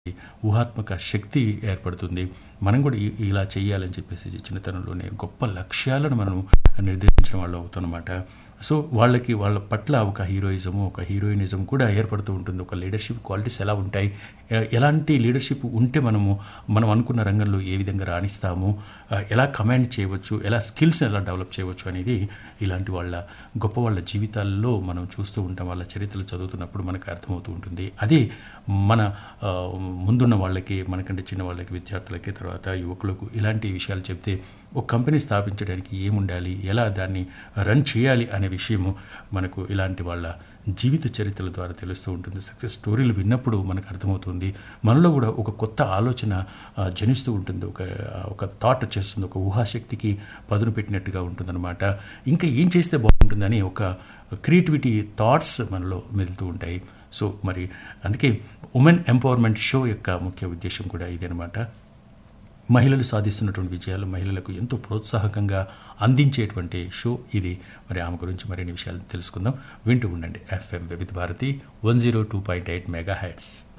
ఊహాత్మక శక్తి ఏర్పడుతుంది మనం కూడా ఇ- ఇలా చేయాలని చెప్పేసి చిన్నతనంలోనే గొప్ప లక్ష్యాలను మనం నిర్దేశించిన వాళ్ళు అవుతామన్నమాట సో వాళ్ళకి వాళ్ళ పట్ల ఒక హీరోయిజము ఒక హీరోయినిజం కూడా ఏర్పడుతూ ఉంటుంది ఒక లీడర్షిప్ క్వాలిటీస్ ఎలా ఉంటాయి ఎ- ఎలాంటి లీడర్షిప్ ఉంటే మనము మనం అనుకున్న రంగంలో ఏ విధంగా రాణిస్తాము ఆ, ఎలా కమాండ్ చేయవచ్చు ఎలా స్కిల్స్ని ఎలా డెవలప్ చేయవచ్చు అనేది ఇలాంటి వాళ్ళ గొప్ప వాళ్ళ జీవితాల్లో మనం చూస్తూ ఉంటాం వాళ్ళ చరిత్రలు చదువుతున్నప్పుడు మనకు అర్థమవుతూ ఉంటుంది అదే మన ఆ, ముందున్న వాళ్ళకి మనకంటే చిన్న వాళ్ళకి విద్యార్థులకి తర్వాత యువకులకు ఇలాంటి విషయాలు చెప్తే ఒక కంపెనీ స్థాపించడానికి ఏముండాలి ఎలా దాన్ని రన్ చేయాలి అనే విషయము మనకు ఇలాంటి వాళ్ళ జీవిత చరిత్రల ద్వారా తెలుస్తూ ఉంటుంది సక్సెస్ స్టోరీలు విన్నప్పుడు మనకు అర్థమవుతుంది మనలో కూడా ఒక కొత్త ఆలోచన ఆ, జనిస్తూ ఉంటుంది ఒక ఒక థాట్ వచ్చేస్తుంది ఒక ఊహాశక్తికి పదును పెట్టినట్టుగా ఉంటుందన్నమాట ఇంకా ఏం చేస్తే బాగుంటుందని ఒక క్రియేటివిటీ థాట్స్ మనలో మెదులుతూ ఉంటాయి సో మరి అందుకే ఉమెన్ ఎంపవర్మెంట్ షో యొక్క ముఖ్య ఉద్దేశం కూడా ఇదనమాట మహిళలు సాధిస్తున్నటువంటి విజయాలు మహిళలకు ఎంతో ప్రోత్సాహకంగా అందించేటువంటి షో ఇది మరి ఆమె గురించి మరిన్ని విషయాలు తెలుసుకుందాం వింటూ ఉండండి FM Vividh Bharati one zero two point eight mega heads